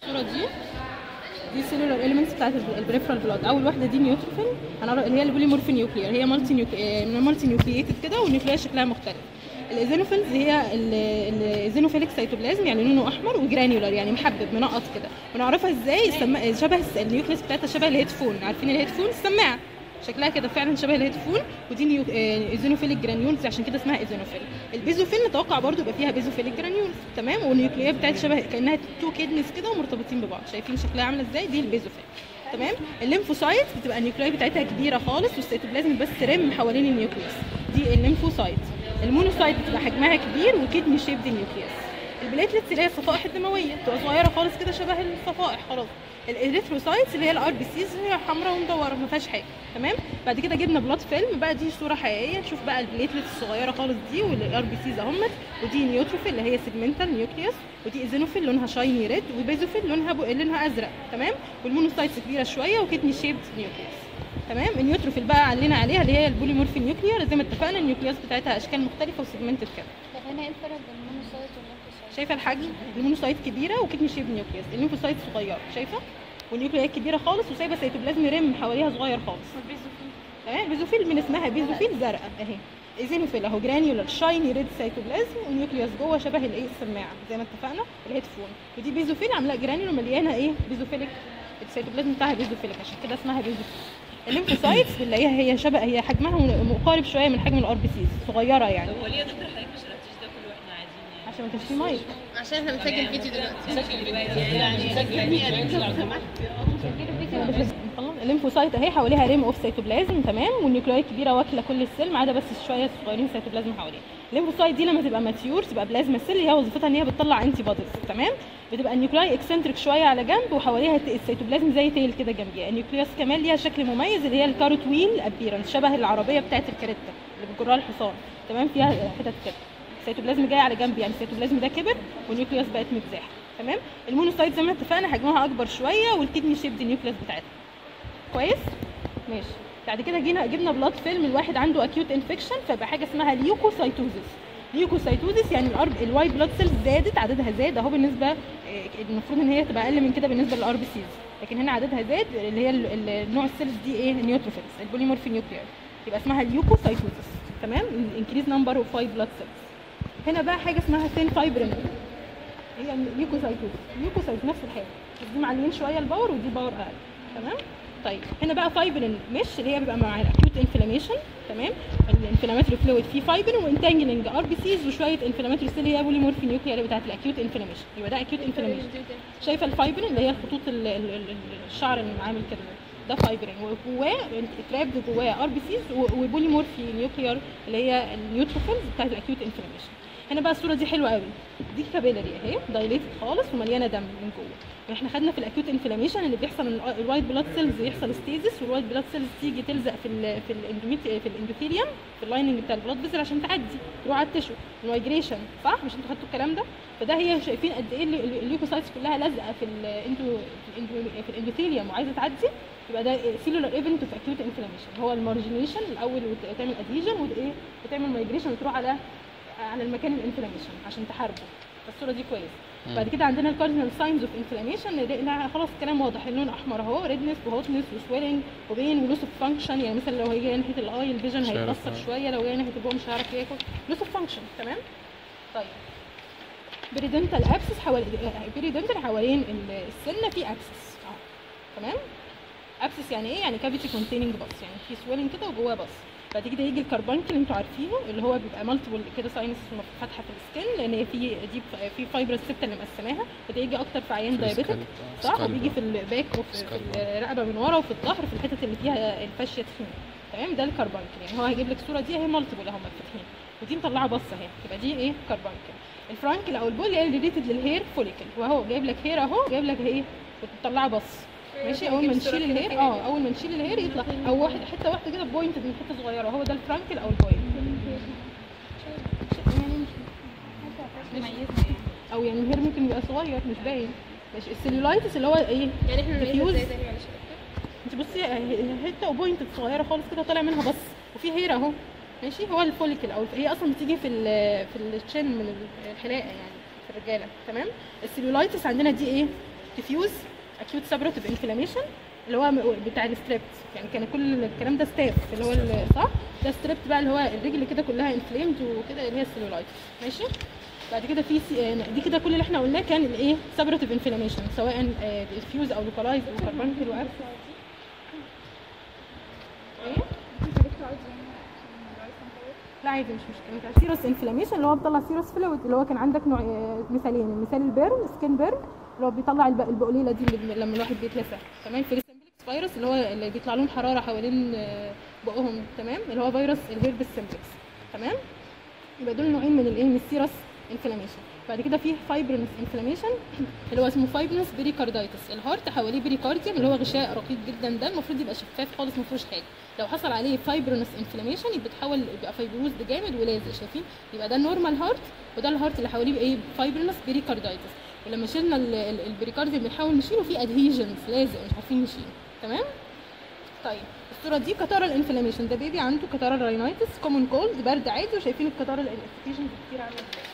الصوره دي دي السيلولار اليمنتس بتاعت البريفرال بلاد اول واحده دي نيوتروفيل انا اللي هي البوليمورفي نيوكلير هي مالتي نيوكلي... مالتي نيوكلييتد كده والنيوكليا شكلها مختلف الايزينوفيلز هي الايزينوفيليك سيتوبلازم يعني لونه احمر وجرانيولار يعني محبب منقط كده ونعرفها ازاي السم... شبه النيوكليس بتاعتها شبه الهيدفون عارفين الهيدفون السماعه شكلها كده فعلا شبه الهيدفون ودي نيو... ايزينوفيليك جرانيولز عشان كده اسمها ايزينوفيل البيزوفيل نتوقع برضو يبقى فيها بيزوفيليك جرانيولز تمام والنيوكليا بتاعت شبه كانها تو كيدنس كده ومرتبطين ببعض شايفين شكلها عامله ازاي دي البيزوفيل تمام الليمفوسايت بتبقى النيوكليا بتاعتها كبيره خالص والسيتوبلازم بس رم حوالين النيوكليوس دي الليمفوسايت المونوسايت بتبقى حجمها كبير وكدني شيبد نيوكليوس البليتلتس اللي هي الصفائح الدمويه بتبقى صغيره خالص كده شبه الصفائح خلاص الاريثروسايتس اللي هي الار بي سيز هي حمراء ومدوره ما فيهاش حاجه تمام بعد كده جبنا بلاد فيلم بقى دي صوره حقيقيه نشوف بقى البليتلتس الصغيره خالص دي والار بي سيز اهمت ودي نيوتروفيل اللي هي سيجمنتال نيوكليوس ودي ايزينوفيل لونها شايني ريد وبيزوفيل لونها بو... لونها ازرق تمام والمونوسايتس كبيره شويه وكدني شيبد نيوكليوس تمام النيوتروفيل بقى علينا عليها اللي هي البوليمورفي نيوكليير زي ما اتفقنا النيوكليوس بتاعتها اشكال مختلفه وسيجمنتد كده طب هنا ايه الفرق بين المونوسايت والليمفوسايت؟ شايفه الحجم المونوسايت كبيره وكدني شيب نيوكليوس الليمفوسايت صغيره شايفه والنيوكليات كبيره خالص وسايبه سيتوبلازم رم حواليها صغير خالص تمام بيزوفيل من اسمها بيزوفيل زرقاء اهي ايزينوفيل اهو جرانيولار شايني ريد سيتوبلازم والنيوكليوس جوه شبه الايه السماعه زي ما اتفقنا الهيدفون ودي بيزوفيل عامله جرانيولار مليانه ايه بيزوفيليك السيتوبلازم بتاعها بيزوفيليك عشان كده اسمها بيزوفيل الليمفوسايتس بنلاقيها هي شبه هي حجمها مقارب شويه من حجم الار بي سيز صغيره يعني هو ليه يا دكتور حضرتك ما شرحتيش ده كله واحنا عايزين يعني عشان ما كانش في مايك عشان احنا بنسجل فيديو دلوقتي نسجل دلوقتي يعني نسجل لو سمحت الليمفوسايت اهي حواليها ريم اوف سيتوبلازم تمام والنيوكليات كبيره واكله كل السيل ما عدا بس شويه صغيرين سيتوبلازم حواليها الليمفوسايت دي لما تبقى ماتيور تبقى بلازما سيل هي وظيفتها ان هي بتطلع انتي بوديز تمام بتبقى النيوكلاي اكسنتريك شويه على جنب وحواليها السيتوبلازم زي تيل كده جنبيها النيوكليوس كمان ليها شكل مميز اللي هي الكاروت ويل ابيرنس شبه العربيه بتاعت الكاريتا اللي بتجرها الحصان تمام فيها حتت كده السيتوبلازم جاي على جنب يعني السيتوبلازم ده كبر والنيوكليوس بقت متزاحه تمام المونوسايت زي ما اتفقنا حجمها اكبر شويه والكدني شيبد نيوكليوس بتاعتها كويس ماشي بعد كده جينا جبنا بلاد فيلم الواحد عنده اكيوت انفكشن فبقى حاجه اسمها ليوكوسايتوزيس ليوكوسايتوزيس يعني الار الوايت بلاد سيلز زادت عددها زاد اهو بالنسبه آه، المفروض ان هي تبقى اقل من كده بالنسبه للار بي سيز لكن هنا عددها زاد اللي هي ال- ال- النوع السيلز دي ايه نيوتروفيلز البوليمورفي نيوكلير يبقى اسمها ليوكوسايتوزيس تمام انكريز نمبر اوف وايت بلاد سيلز هنا بقى حاجه اسمها ثين فايبرين هي ليوكوسايتوزيس ليوكوسايت نفس الحاجه بس دي معليين شويه الباور ودي باور اقل تمام طيب هنا بقى فايبرين مش اللي هي بيبقى مع الاكيوت انفلاميشن تمام الانفلاماتوري فلويد فيه فايبرين وانتانجلنج ار بي سيز وشويه انفلاماتوري سيل هي بوليمورفي نيوكلير بتاعت الاكيوت انفلاميشن يبقى ده اكيوت انفلاميشن شايفه الفايبرين اللي هي الخطوط ال- ال- ال- الشعر اللي عامل كده ده فايبرين وجواه ترابد جواه ار بي سيز وبوليمورفي نيوكلير اللي هي النيوتروفيلز بتاعت الاكيوت انفلاميشن هنا بقى الصوره دي حلوه قوي دي كابيلاري اهي دايليتد خالص ومليانه دم من جوه احنا خدنا في الاكيوت انفلاميشن اللي بيحصل ان الوايت بلاد سيلز يحصل ستيزس والوايت بلاد سيلز تيجي تلزق في ال في الاندوميت في الاندوثيليوم في اللايننج بتاع البلاد فيزل عشان تعدي تروح على التشو المايجريشن صح مش انتوا خدتوا الكلام ده فده هي شايفين قد ايه ال- ال- الليوكوسايتس كلها لازقه في الاندو في الاندو- في الاندوثيليوم وعايزه تعدي يبقى ده سيلولار ايفنت اوف اكيوت انفلاميشن هو المارجنيشن الاول وت- وتعمل ادهيجن وايه وتعمل مايجريشن وتروح على على المكان الانفلاميشن عشان تحاربه الصوره دي كويس بعد كده عندنا الكاردينال ساينز اوف انفلاميشن لقينا خلاص الكلام واضح اللون احمر اهو ريدنس وهوتنس وسويلنج وبين ولوس اوف فانكشن يعني مثلا لو هي جايه ناحيه الاي الفيجن مش هيعرف هيتاثر ياكل. شويه لو جايه ناحيه البوق مش هيعرف ياكل لوس اوف فانكشن تمام طيب بريدنتال ابسس حوالي بريدنتال حوالين ال- السنه في ابسس اهو تمام ابسس يعني ايه يعني كافيتي كونتيننج بس يعني في سويلنج كده وجواه بس بعد كده يجي الكربانكل اللي انتوا عارفينه اللي هو بيبقى مالتيبل كده ساينس فاتحه في السكن لان هي في دي في فايبرس سيبتا اللي مقسماها فده يجي اكتر في عيان دايابيتك صح وبيجي في الباك وفي في سكالب. الرقبه من ورا وفي الظهر في الحتت اللي فيها الفاشيه تخين تمام ده الكربانكل يعني هو هيجيب لك الصوره دي اهي مالتيبل اهو مفتوحين ودي مطلعه بصه اهي تبقى دي ايه كربانكل الفرانكل او البول هي ريليتد للهير فوليكل وهو جايب لك هير اهو جايب لك ايه بتطلعها بص ماشي اول ما نشيل الهير اه اول ما نشيل الهير يطلع او واحد حته واحده كده بوينت من حته صغيره هو ده الفرانكل او البوينت او يعني الهير ممكن يبقى صغير مش باين ماشي السيلولايتس اللي هو ايه يعني احنا diffuse. نميزها ازاي تاني معلش يا دكتور؟ انت بصي اه، حته وبوينت صغيره خالص كده طالع منها بص وفي هير اهو ماشي هو الفوليكل او هي اصلا بتيجي في ال في التشين من الحلاقه يعني في الرجاله تمام السيلولايتس عندنا دي ايه ديفيوز اكيوت سابراتيف انفلاميشن اللي هو م- بتاع الستريبت يعني كان كل الكلام ده ستاف اللي هو ال- صح ده ستريبت بقى اللي هو الرجل كده كلها انفليمد وكده اللي هي السيلولايتس ماشي بعد كده في سي... آه، دي كده كل اللي احنا قلناه كان الايه سابراتيف انفلاميشن سواء ديفيوز او لوكالايز او كاربانكل وعارف ايه لا عادي مش مشكله سيروس انفلاميشن اللي هو بيطلع سيروس فلويد اللي هو كان عندك نوع آه، مثالين المثال البيرن سكين بيرن اللي هو بيطلع الب- البقوليله دي اللي لما الواحد بيتلسع تمام في السمبلكس فيروس اللي هو اللي بيطلع لهم حراره حوالين آه، بقهم تمام اللي هو فيروس الهيربس سمبلكس تمام يبقى دول نوعين من الايه من السيروس انفلاميشن بعد كده في فايبرنس انفلاميشن اللي هو اسمه فايبرنس بيريكاردايتس الهارت حواليه بيريكارديوم اللي هو غشاء رقيق جدا ده المفروض يبقى شفاف خالص ما فيهوش حاجه لو حصل عليه فايبرنس انفلاميشن يبقى تحول يبقى فايبروز ده جامد ولازق شايفين يبقى ده النورمال هارت وده الهارت اللي حواليه ايه فايبرنس بيريكاردايتس ولما شلنا ال- ال- البريكارديوم بنحاول نشيله في ادهيجنز لازق مش عارفين نشيله تمام طيب الصوره دي كتارال انفلاميشن ده بيبي عنده كتارال راينايتس كومون كولد برد عادي وشايفين الكتارال انفلاميشن كتير عامله ازاي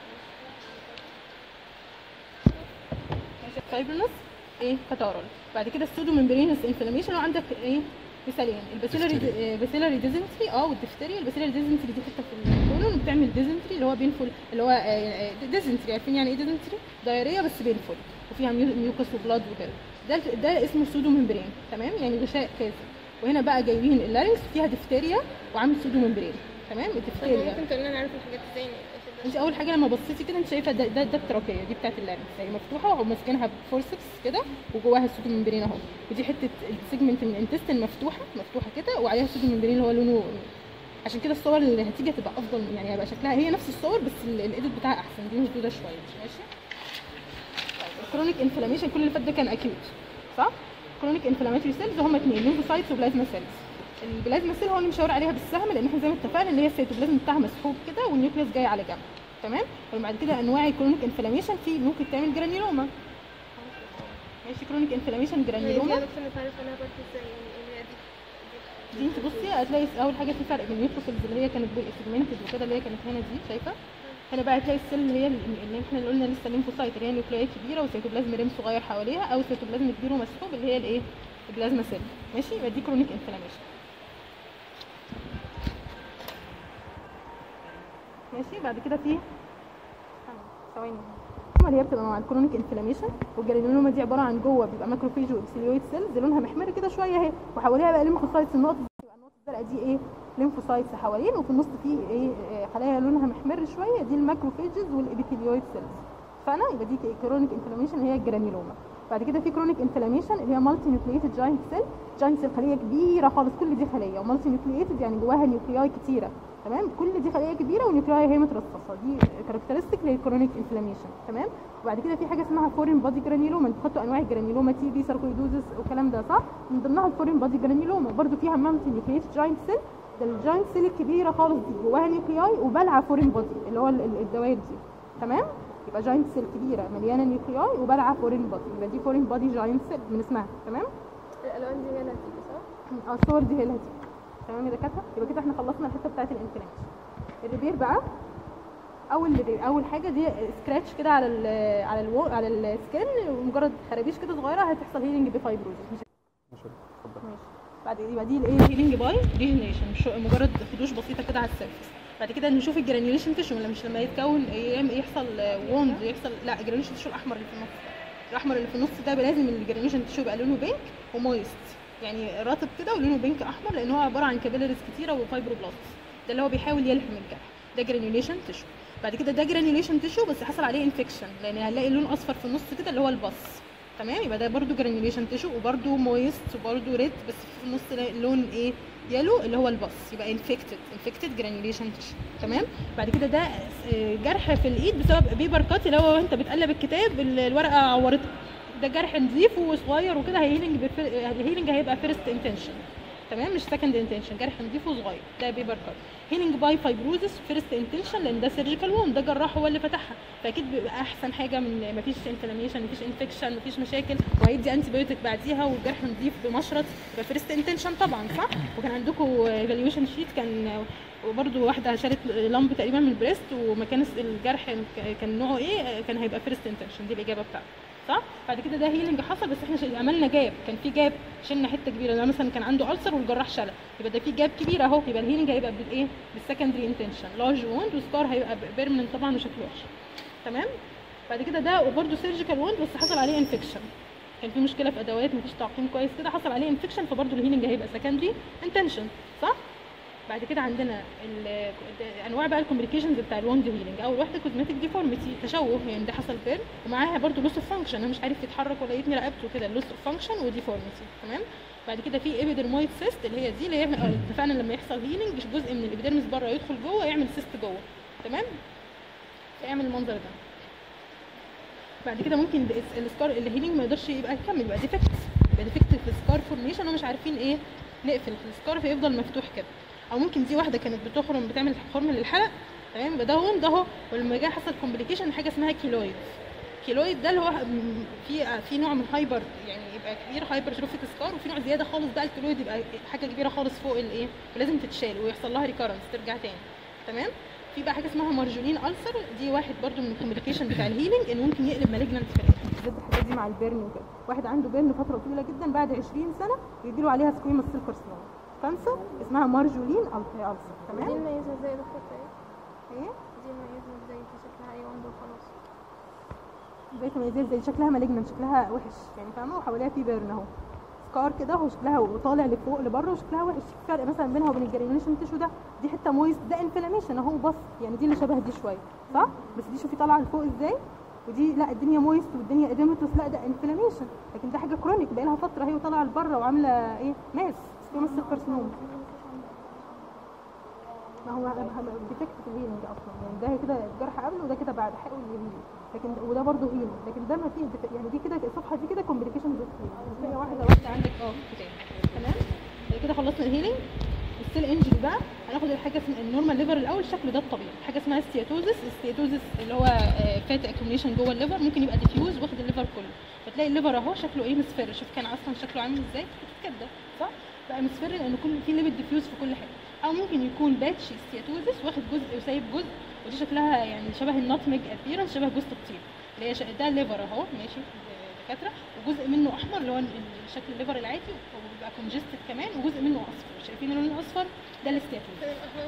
فايبرنس ايه كتارال بعد كده السودو ممبرينس انفلاميشن وعندك ايه مثالين الباسيلاري باسيلاري ديزنتري اه والدفتري الباسيلاري ديزنتري دي حته في الكولون بتعمل ديزنتري اللي هو بينفل اللي هو ديزنتري عارفين يعني ايه ديزنتري دايريه بس بينفل وفيها ميو- ميوكس وبلاد وكده ده ده اسمه سودو ممبرين تمام يعني غشاء كاذب وهنا بقى جايبين اللارنكس فيها دفتيريا وعامل سودو ممبرين تمام طب الدفتيريا ممكن تقول لنا نعرف الحاجات ازاي انت اول حاجه لما بصيتي كده انت شايفه ده ده, ده التراكيه دي بتاعت اللارنكس هي مفتوحه وماسكينها بفورسبس كده وجواها السودو ممبرين اهو ودي حته السيجمنت من الانتستين مفتوحه مفتوحه كده وعليها السودو ممبرين اللي هو لونه عشان كده الصور اللي هتيجي هتبقى افضل يعني هيبقى شكلها هي نفس الصور بس ال- الايديت بتاعها احسن دي مشدوده شويه ماشي طيب الكرونيك انفلاميشن كل اللي فات ده كان اكيوت صح كرونيك انفلاماتوري سيلز هم اثنين ليمفوسايتس وبلازما سيلز البلازما سيل هو اللي مشاور عليها بالسهم لان احنا زي ما اتفقنا ان هي السيتوبلازم بتاعها مسحوب كده والنيوكليوس جاي على جنب تمام وبعد كده انواع الكرونيك انفلاميشن في ممكن تعمل جرانيلوما ماشي كرونيك انفلاميشن هي دي جرانيلوما يا دكتور نتعرف عنها برضه ازاي يعني اللي هي دي دي انت بصي هتلاقي اول حاجه في فرق بين النيوتروفيلز اللي هي كانت سيجمنتد وكده اللي هي كانت هنا دي شايفه هنا بقى هتلاقي السيل اللي هي اللي احنا اللي قلنا لسه الليمفوسايت اللي هي نيوكليات كبيره وسيتوبلازم ريم صغير حواليها او سيتوبلازم كبير ومسحوب اللي هي الايه البلازما سيل ماشي يبقى دي كرونيك انفلاميشن ماشي بعد كده في ثواني اللي هي بتبقى مع الكرونيك انفلاميشن والجرانيولوما دي عباره عن جوه بيبقى ماكروفيج وابسيليويد سيلز لونها محمر كده شويه اهي وحواليها بقى ليمفوسايتس النقط دي بتبقى النقط الزرقاء دي ايه ليمفوسايتس حوالين وفي النص في ايه آه، خلايا لونها محمر شويه دي الماكروفيجز والابيثيليويد سيلز فانا يبقى دي كرونيك انفلاميشن هي الجرانيولوما بعد كده في كرونيك انفلاميشن اللي هي مالتي نيوكليتد جاينت سيل جاينت سيل خليه كبيره خالص كل دي خليه ومالتي نيوكليتد يعني جواها نيوكلياي كتيره تمام كل دي خليه كبيره والنيوكلياي هي مترصصه دي كاركترستيك للكرونيك انفلاميشن تمام وبعد كده في حاجه اسمها فورين بادي جرانيولوما انتوا خدتوا انواع الجرانيولوما تي بي ساركويدوزس والكلام ده صح من ضمنها الفورين بادي جرانيولوما برده فيها مالتي نيوكليتد جاينت سيل ده الجاينت سيل الكبيره خالص دي جواها نيوكلياي وبلعه فورين بادي اللي هو ال- ال- الدوائر دي تمام يبقى جاينت سيل كبيره مليانه نيوكلياي وبلعه فورين بادي يبقى دي فورين بادي جاينت سيل من اسمها تمام الالوان دي هي اللي هتيجي صح؟ اه الصور دي هي اللي هتيجي تمام يا دكاتره يبقى كده احنا خلصنا الحته بتاعت الانفلاميشن الريبير بقى اول اول حاجه دي سكراتش كده على ال على الو على السكن ومجرد خرابيش كده صغيره هتحصل هيلينج بفايبروزس مش ماشي اتفضل ماشي بعد يبقى دي الايه هيلينج باي ريجنريشن مش مجرد خدوش بسيطه كده على السيرفيس بعد كده نشوف الجرانيوليشن تيشو ولا مش لما يتكون يعمل- يحصل ووند يحصل لا الجرانيوليشن تيشو الاحمر اللي في النص الاحمر اللي في النص ده لازم الجرانيوليشن تيشو يبقى لونه بينك ومويست يعني رطب كده ولونه بينك احمر لان هو عباره عن كابيلاريز كتيره وفايبروبلاست ده اللي هو بيحاول يلحم الجرح ده جرانيوليشن تيشو بعد كده ده جرانيوليشن تيشو بس حصل عليه انفكشن لان هنلاقي لون اصفر في النص كده اللي هو البص تمام يبقى ده برده جرانيوليشن تيشو وبرده مويست وبرده ريد بس في النص لون ايه يلو اللي هو البص يبقى انفكتد انفكتد جرانيوليشن تيشو تمام بعد كده ده آه، جرح في الايد بسبب بيبر كات اللي هو وانت بتقلب الكتاب ال- الورقه عورتك ده جرح نظيف وصغير وكده هيلينج بفر... الهيلينج هيبقى فيرست انتنشن تمام مش سكند انتنشن جرح نظيف وصغير ده بيبر كات هيلينج باي فايبروزس فيرست انتنشن لان ده سيرجيكال ووند ده جراح هو اللي فتحها فاكيد بيبقى احسن حاجه من مفيش انفلاميشن مفيش انفكشن مفيش مشاكل وهيدي انتي بايوتيك بعديها والجرح نظيف بمشرط يبقى فيرست انتنشن طبعا صح وكان عندكم ايفالويشن شيت كان وبرده واحده شالت لمب تقريبا من البريست ومكان الجرح كان نوعه ايه كان هيبقى فيرست انتنشن دي الاجابه بتاعته صح بعد كده ده هيلينج حصل بس احنا شل- عملنا جاب كان في جاب شلنا حته كبيره لو مثلا كان عنده ألسر والجراح شالها يبقى ده في جاب كبير اهو يبقى الهيلينج هيبقى بالايه بالسكندري انتنشن لارج ووند وسكار هيبقى بيرمننت طبعا وشكله وحش تمام بعد كده ده وبرده سيرجيكال ووند بس حصل عليه انفكشن كان في مشكله في ادوات مفيش تعقيم كويس كده حصل عليه انفكشن فبرده الهيلينج هيبقى سكندري انتنشن صح بعد كده عندنا ال- انواع بقى الكومبليكيشنز بتاع الوند هيلينج اول واحده كوزمتيك ديفورميتي تشوه يعني ده حصل بيرن ومعاها برضو لوس اوف فانكشن انا مش عارف يتحرك ولا يتني رقبته كده لوس اوف فانكشن وديفورميتي تمام بعد كده في ايبيدرمويد سيست اللي هي دي اللي هي آه، اتفقنا لما يحصل هيلينج جزء من الابيدرمس بره يدخل جوه يعمل سيست جوه تمام فيعمل المنظر ده بعد كده ممكن ال- السكار الهيلينج ما يقدرش يبقى يكمل يبقى ديفكت يبقى ديفكت في السكار فورميشن ومش عارفين ايه نقفل السكار فيفضل مفتوح كده او ممكن دي واحده كانت بتخرم بتعمل خرم للحلق تمام يبقى ده وند اهو ولما جه حصل كومبليكيشن حاجه اسمها كيلويد كيلويد ده اللي هو م- في في نوع من هايبر يعني يبقى كبير هايبر تروفيك سكار وفي نوع زياده خالص بقى الكيلويد يبقى حاجه كبيره خالص فوق الايه ولازم تتشال ويحصل لها ريكارنس ترجع تاني تمام في بقى حاجه اسمها مارجولين ألسر دي واحد برضو من الكومبليكيشن بتاع الهيلينج ان ممكن يقلب مالجنانت في الاخر بالذات الحاجات دي مع البيرن وكده واحد عنده بيرن فتره طويله جدا بعد 20 سنه يجيله عليها سكويموس سيل كارسينوما كانسر اسمها مارجولين ألسر دي تمام نميزها ازاي يا دكتور طيب؟ ايه دي نميزها ازاي دي شكلها اي وند وخلاص زي تميزات زي شكلها مالجنانت شكلها وحش يعني فاهمه وحواليها في بيرن اهو سكار كده وشكلها وطالع لفوق لبره وشكلها وحش في فرق مثلا بينها وبين الجرانيوليشن تيشو ده دي حته مويست ده انفلاميشن اهو بص يعني دي اللي شبه دي شويه صح بس دي شوفي طالعه لفوق ازاي ودي لا الدنيا مويست والدنيا اديمتوس لا ده انفلاميشن لكن ده حاجه كرونيك بقى لها فتره هي وطالعه لبره وعامله ايه ماس سكوماس كارسينوما ما هو ديفكت في الهيلينج اصلا يعني ده كده الجرح قبل وده كده بعد حقه الهيلينج لكن وده برضه هيلينج لكن ده ما فيه ديف- يعني دي كده الصفحه دي كده كومبليكيشن بس هي واحده واحده عندك اه كده تمام بعد كده خلصنا الهيلينج السيل انجري بقى هناخد الحاجه اسمها النورمال ليفر الاول الشكل ده الطبيعي حاجه اسمها ستياتوزس الستياتوزس اللي هو فات اكيوميشن جوه الليفر ممكن يبقى ديفيوز واخد الليفر كله فتلاقي الليفر اهو شكله ايه مصفر شوف كان اصلا شكله عامل ازاي كده صح بقى مصفر لان كل في ليبيد ديفيوز في كل حته او ممكن يكون باتش ستياتوزس واخد جزء وسايب جزء ودي شكلها يعني شبه الناتمج ابيرنس شبه جوز الطيب اللي هي ش- ده ليفر اهو ماشي دكاتره وجزء منه احمر اللي هو ال- ال- شكل الليفر العادي وبيبقى كونجستد كمان وجزء منه اصفر شايفين اللون الاصفر ده الاستياتوزس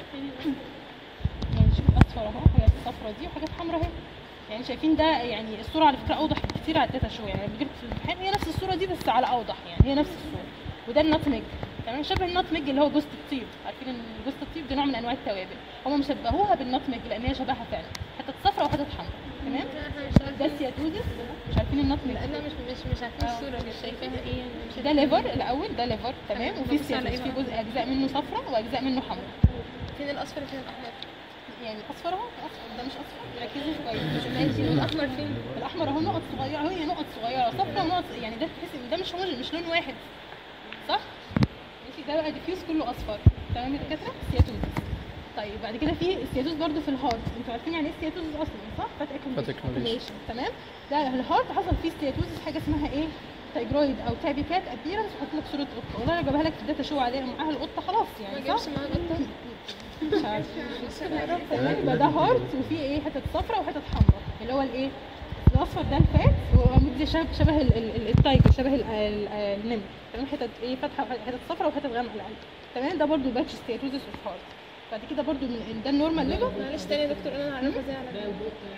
يعني شوف اصفر اهو حاجات صفرا دي وحاجات حمراء اهي يعني شايفين ده يعني الصوره على فكره اوضح بكتير على الداتا شو يعني لما بيجيب في الامتحان هي نفس الصوره دي بس على اوضح يعني هي نفس الصوره وده الناتمج تمام شبه الناتمج اللي هو جوزة الطيب عارفين ان جوزة الطيب ده نوع من انواع التوابل هم مشبهوها بالناتمج لان هي شبهها فعلا حتت صفرا وحتت حمراء تمام ده السياتوزس مش عارفين الناتمج احنا مش مش مش عارفين الصورة مش شايفاها ايه يعني مش ده ليفر الاول ده ليفر تمام تمام. وفي ببص على السياتوزس إيه في بقى؟ جزء اجزاء منه صفرا واجزاء منه حمراء فين الاصفر فين الاحمر يعني اصفر اهو اصفر ده مش اصفر ركزوا كويس ماشي والاحمر فين الاحمر اهو نقط صغيره اهو هي نقط صغيره صفرا ونقط يعني ده تحس ان ده مش هوموجين مش لون واحد صح ماشي ده بقى ديفيوز كله اصفر تمام يا دكاتره سياتوزس طيب بعد كده في السياتوز برضو في الهارت انتوا عارفين يعني ايه سياتوزس اصلا صح فات Fat accumulation. accumulation. تمام ده الهارت حصل فيه سياتوزس حاجه اسمها ايه تايجرويد او تابيكات ابيرنس وحط لك صوره قطه والله انا جايبها لك في الداتا شو عليها معاها القطه خلاص ما يعني جابش صح معاه قطة مش عارفه تمام يبقى ده هارت وفيه ايه حتت صفرا وحتت حمراء اللي هو الايه الاصفر ده الفات وعمود زي شبه شبه ال- ال- ال- التايجر شبه ال- ال- النمر تمام حتت ايه فاتحه حتت صفرا وحتت غامقه على القلب تمام ده برضو باتش ستياتوزس اوف هارت بعد كده برضو من ده النورمال ليفل معلش تاني يا دكتور انا هعرفها ازاي على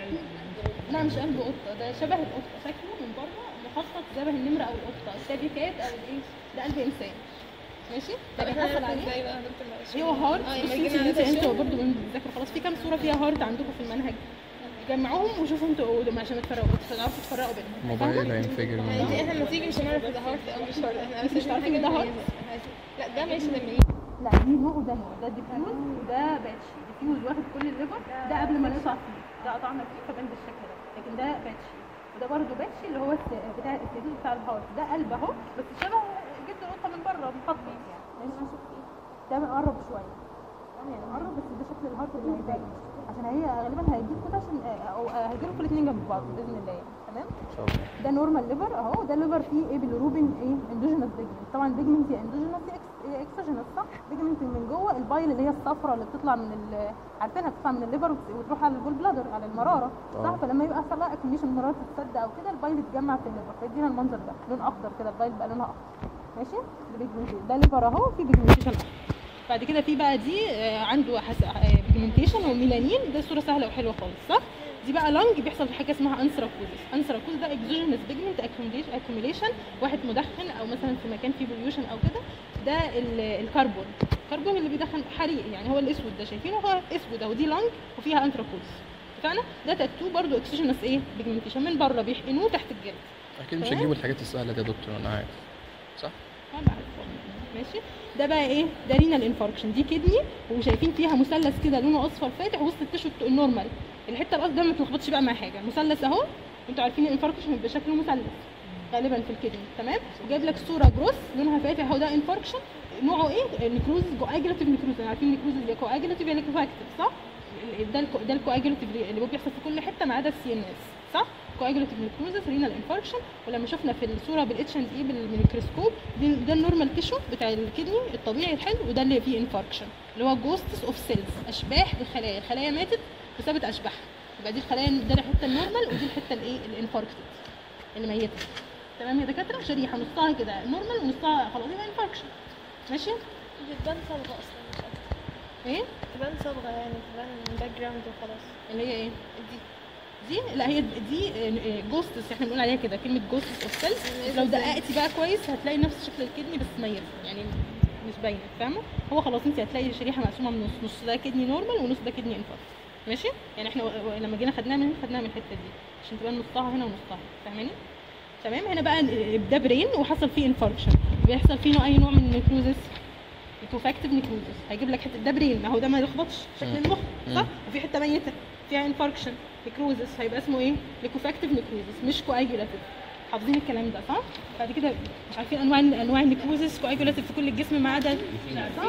لا مش قلب قطه ده شبه القطه شكله من بره مخطط شبه النمر او القطه التابيكات او الايه ده قلب انسان ماشي ده طب احنا بيحصل هنعرف عليه ازاي بقى يا دكتور معلش هو هارت اه بصوا لما جينا انتوا على انتوا ده برضه بنذاكر خلاص في كام صوره فيها هارت عندكم في المنهج جمعوهم وشوفوا انتوا عشان تفرقوا تعرفوا تفرقوا بينهم موبايل هينفجر يعني منه احنا لما تيجي مش هنعرف ده هارت او مش هارت احنا انت مش عارفين عارفين حاجة ده هارت؟ مميزة. لا ده ماشي ده مين لا دي نوع وده نوع ده ديفيوز وده باتشي ديفيوز واخد كل الليفر ده قبل ما نقطع فيه ده قطعنا فيه فبان بالشكل ده لكن ده باتشي وده برضه باتشي اللي هو الس- بتاع السيدوز بتاع الهارت ده قلب اهو بس شبه جد القطه من بره مخطط يعني ماشي ده مقرب شويه تمام يعني مقرب بس ده شكل الهارت اللي هيبان عشان هي غالبا هيجيب كده عشان او هيجيبوا كل اتنين جنب بعض باذن الله يعني تمام ان شاء الله ده نورمال ليفر اهو ده ليفر فيه ايه بالروبين ايه اندوجينوس بيجمنت طبعا بيجمنت يا اندوجينوس يا إكس- يا اكسوجينوس صح بيجمنت من جوه البايل اللي هي الصفرة اللي بتطلع من ال- عارفينها بتطلع من الليفر وت- وتروح على الجول بلادر على المراره صح آه. فلما يبقى حصل لها اكيميشن المراره تتسد او كده البايل يتجمع في الليفر فيدينا المنظر ده لون اخضر كده البايل بقى لونها اخضر ماشي ده بيجمنتيشن ده ليفر اهو في بيجمنتيشن اخضر بعد كده في بقى دي آه، عنده حس... بيجمنتيشن وميلانين ده صوره سهله وحلوه خالص صح دي بقى لانج بيحصل في حاجه اسمها انثراكوزس انثراكوز ده اكزوجينس بيجمنت اكيوميليشن واحد مدخن او مثلا في مكان فيه بوليوشن او كده ده ال- الكربون الكربون اللي بيدخن حريق يعني هو الاسود ده شايفينه هو اسود اهو دي لانج وفيها انثراكوز اتفقنا ده تاتو برضو اكسجينس ايه بيجمنتيشن من بره بيحقنوه تحت الجلد اكيد مش تمام. هتجيبوا الحاجات السهله دي يا دكتور انا عارف صح طبعا ماشي ده بقى ايه ده رينال انفاركشن دي كدني وشايفين فيها مثلث كده لونه اصفر فاتح وسط التشو الت- النورمال الحته الأصفر ده ما تلخبطش بقى مع حاجه مثلث اهو انتوا عارفين الانفاركشن بيبقى شكله مثلث غالبا في الكدني تمام وجايب لك صوره جروس لونها فاتح اهو ده انفاركشن نوعه ايه نكروز كواجلاتيف نكروز عارفين نكروز يا كواجلاتيف يا ليكوفاكتيف صح ال- ده الكو- ده الكواجلاتيف اللي هو بيحصل في كل حته ما عدا السي ان اس صح كواجلاتيف نكروزس رينال انفاركشن ولما شفنا في الصوره بالاتش اند اي بالميكروسكوب دي- ده النورمال تيشو بتاع الكدني الطبيعي الحلو وده اللي فيه انفاركشن اللي هو جوستس اوف سيلز اشباح الخلايا الخلايا ماتت بسبب اشباحها يبقى دي الخلايا ده الحته النورمال ودي الحته الايه الانفاركتد اللي ميته تمام يا دكاتره شريحه نصها كده نورمال ونصها خلاص يبقى انفاركشن ماشي بتبان صبغة اصلا مش اكتر ايه تبان صبغة يعني تبان باك جراوند وخلاص اللي هي ايه دي دي لا هي دي جوستس احنا بنقول عليها كده كلمه جوستس اوف سيلز لو دققتي بقى كويس هتلاقي نفس شكل الكدني بس ميت يعني مش باينه فاهمه هو خلاص انت هتلاقي شريحه مقسومه من نص نص ده كدني نورمال ونص ده كدني انفاركت ماشي يعني احنا و- و- لما جينا خدناها من هنا خدناها من الحته دي عشان تبان نصها هنا ونصها هنا فاهماني تمام هنا بقى ال- ده برين وحصل فيه انفاركشن بيحصل فيه نوع اي نوع من النيكروزس ليكوفاكتيف نيكروزس هيجيب لك حته ده برين ما هو ده ما يلخبطش شكل مم. المخ صح مم. وفي حته ميته فيها انفاركشن نيكروزس هيبقى اسمه ايه ليكوفاكتيف نيكروزس مش كواجولاتيف حافظين الكلام ده صح بعد كده مش عارفين انواع انواع النيكروزس كواجولاتيف في كل الجسم ما عدا صح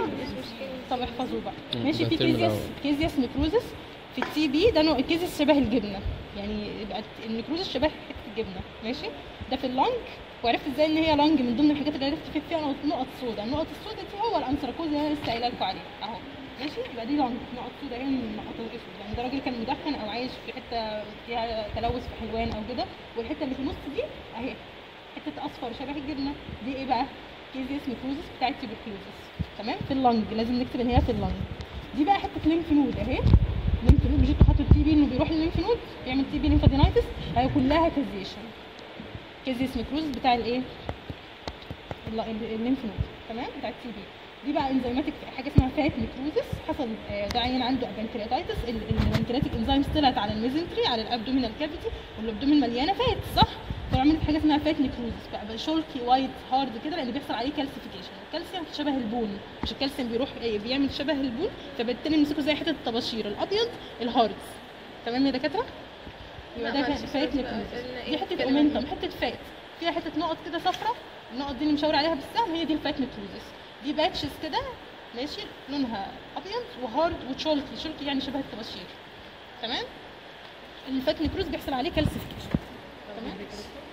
طب احفظوا بقى مم. ماشي ده في الترم كيزياس الأول. كيزياس نيكروزس في التي بي ده نوع الكيزياس شبه الجبنه يعني يبقى النيكروزس شبه حته الجبنه ماشي ده في اللونج وعرفت ازاي ان هي لونج من ضمن الحاجات اللي عرفت فيها فيها نقط- نقط سودا النقط السودا دي هو الانثراكوز اللي انا لسه قايله لكم عليه اهو ماشي يبقى دي لونج نقط سودا هي من نقط الاسود يعني ده راجل كان مدخن او عايش في حته فيها تلوث في حلوان او كده والحته اللي في النص دي اهي حته اصفر شبه الجبنه دي ايه بقى كيزيس نيكروزس بتاعت تيبركلوزس تمام في اللنج لازم نكتب ان هي في اللنج دي بقى حته ليمف نود اهي ليمف نود مش انتوا حاطوا التي بي انه بيروح للليمف نود بيعمل تي بي ليمفادينايتس هي كلها كازيشن كيزيس نيكروزس بتاع الايه الل- ال- الليمف نود تمام بتاع التي بي دي بقى انزيماتيك حاجه اسمها فات نيكروزس حصل آه، ده عيان عنده بنكرياتايتس البنكرياتيك انزيمز طلعت على الميزنتري على الابدومينال كافيتي والابدومين مليانه فات صح فعملت حاجه اسمها فات نيكروزس بقى, بقى شولكي وايت هارد كده لان بيحصل عليه كالسيفيكيشن الكالسيوم شبه البون مش الكالسيوم بيروح إيه، بيعمل شبه البون فبالتالي نمسكه زي حته الطباشير الابيض الهارد تمام يا دكاتره يبقى ده لا، كان معلش، فات بس بقى، نيكروزس قلنا إيه دي حته بتتكلم اومنتم عن حته فات فيها حته نقط كده صفرة النقط دي اللي مشاور عليها بالسهم هي دي الفات نيكروزس دي باتشز كده ماشي لونها ابيض وهارد وتشولكي شولكي يعني شبه الطباشير تمام الفات نيكروز بيحصل عليه كالسيفيكيشن تمام